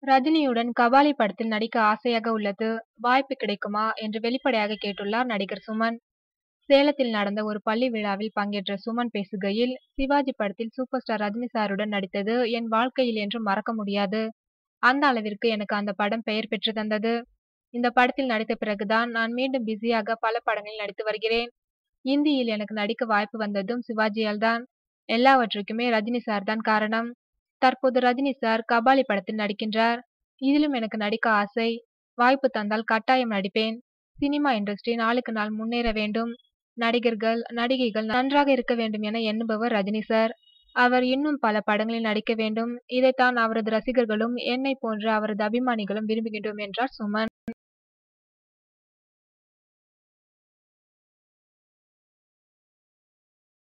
ரஜினியுடன் கபாலி படத்தில் நடிக்க ஆசையாக உள்ளது. வாய்ப்பு கிடைக்குமா என்று வெளிப்படையாக கேட்டுள்ளார் நடிகர் சுமன். சேலத்தில் நடந்த ஒரு பள்ளி விழாவில் பங்கேற்ற சுமன் பேசுகையில், சிவாஜி படத்தில் சூப்பர் ஸ்டார் ரஜினி சாருடன் நடித்தது என் வாழ்க்கையில் என்றும் மறக்க முடியாது. அந்த அளவிற்கு எனக்கு அந்த படம் பெயர் பெற்று தந்தது. இந்த படத்தில் நடித்த பிறகுதான் நான் மீண்டும் பிஸியாக பல படங்களில் நடித்து வருகிறேன். இந்தியில் எனக்கு நடிக்க வாய்ப்பு வந்ததும் சிவாஜியால் தான். எல்லாவற்றுக்குமே ரஜினி சார் தான் காரணம். தற்போது ரஜினி சார் கபாலி படத்தில் நடிக்கின்றார். இதிலும் எனக்கு நடிக்க ஆசை. வாய்ப்பு தந்தால் கட்டாயம் நடிப்பேன். சினிமா இண்டஸ்ட்ரி நாளுக்கு நாள் முன்னேற வேண்டும். நடிகர்கள், நடிகைகள் நன்றாக இருக்க வேண்டும் என எண்ணுபவர் ரஜினி சார். அவர் இன்னும் பல படங்களில் நடிக்க வேண்டும். இதைத்தான் அவரது ரசிகர்களும், என்னைப் போன்ற அவரது அபிமானிகளும் விரும்புகின்றோம் என்றார் சுமன்.